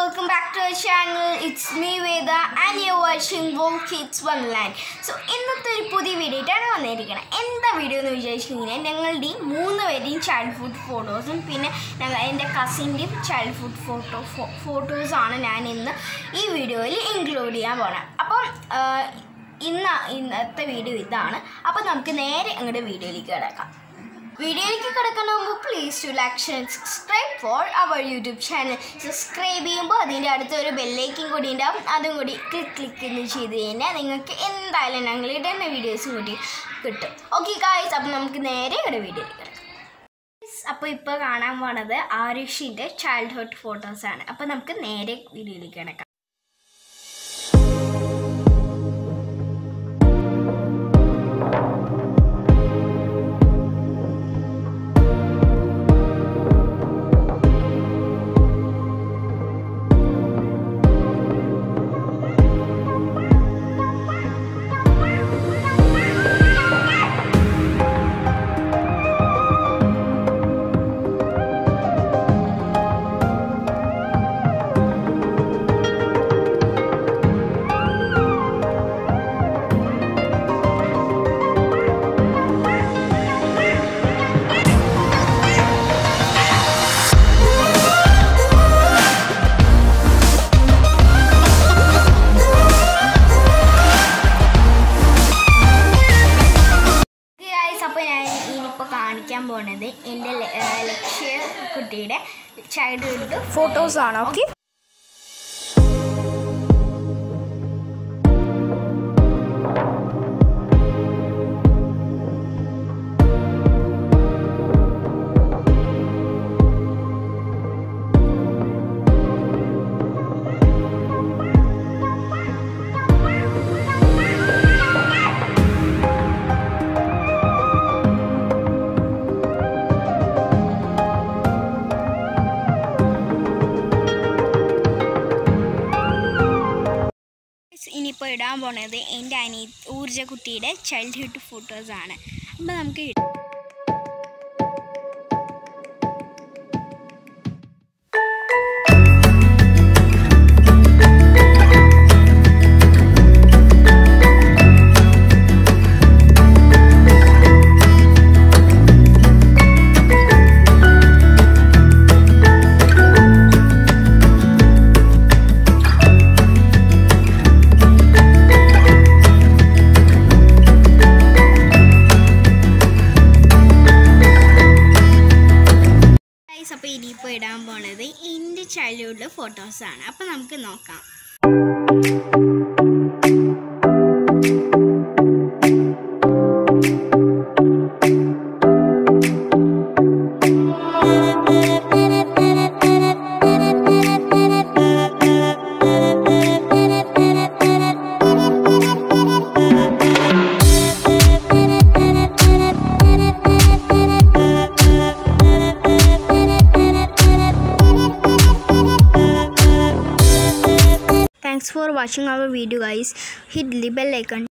welcome back to our channel. It's me Veda and you're watching Wolf Kids Wonderland. So ഇന്നത്തെ ഒരു പുതിയ video ആയിട്ടാണ് വന്നിരിക്കുന്നത് എന്താ വീഡിയോ എന്ന് വിചാരിച്ചിട്ടുണ്ടെങ്കിൽ ഞങ്ങളുടെ ഈ മൂന്ന് പേരുടെയും ചൈൽഡ്ഹുഡ് ഫോട്ടോസും പിന്നെ ഞങ്ങൾ എൻ്റെ കസിൻ്റെയും ചൈൽഡ്ഹുഡ് ഫോട്ടോ ഫോട്ടോസാണ് ഞാൻ ഇന്ന് ഈ വീഡിയോയിൽ ഇൻക്ലൂഡ് ചെയ്യാൻ പോണത് അപ്പം ആ, ഇന്ന് ഇന്നത്തെ വീഡിയോ ഇതാണ് അപ്പം നമുക്ക് നേരെ അങ്ങോട്ട് വീഡിയോയിലേക്ക് കിടക്കാം വീഡിയോയിലേക്ക് കിടക്കുന്ന മുമ്പ് please to like share subscribe for our YouTube channel subscribe ചെയ്യുമ്പോൾ അതിൻ്റെ അടുത്തൊരു ബെല്ലേക്കും കൂടി ഉണ്ടാവും അതും കൂടി ക്ലിക്ക് ക്ലിക്ക് എന്ന് ചെയ്ത് കഴിഞ്ഞാൽ നിങ്ങൾക്ക് എന്തായാലും ഞങ്ങൾ ഇടുന്ന വീഡിയോസും കൂടി കിട്ടും ഓക്കെ ഗായ്സ് അപ്പം നമുക്ക് നേരെ ഇവിടെ വീഡിയോയിലേക്ക് കിടക്കാം അപ്പോൾ ഇപ്പോൾ കാണാൻ പോണത് ആരുഷിൻ്റെ ചൈൽഡ്ഹുഡ് ഫോട്ടോസാണ് അപ്പോൾ നമുക്ക് നേരെ വീഡിയോയിലേക്ക് കിടക്കാം ഗൈസ് അപ്പോൾ ഞാൻ ഇനിയിപ്പോൾ കാണിക്കാൻ പോണത് എൻ്റെ ല- ആ, ലക്ഷ്യ കുട്ടിയുടെ ചൈൽഡ്ഹുഡ് ഫോട്ടോസ് ആണ് ഓക്കെ ഇനിയിപ്പോൾ ഇടാൻ പോണത് എൻ്റെ അനി ഊർജ കുട്ടിയുടെ ചൈൽഡ്ഹുഡ് ഫോട്ടോസാണ് അപ്പോൾ നമുക്ക് ഇടാം. ഗൈസ് അപ്പോൾ ഇനിയിപ്പോൾ ഇടാൻ പോണത് എൻ്റെ ചൈൽഡ്ഹുഡ് ഫോട്ടോസാണ് അപ്പോൾ നമുക്ക് നോക്കാം Thanks for watching our video guys. Hit the bell icon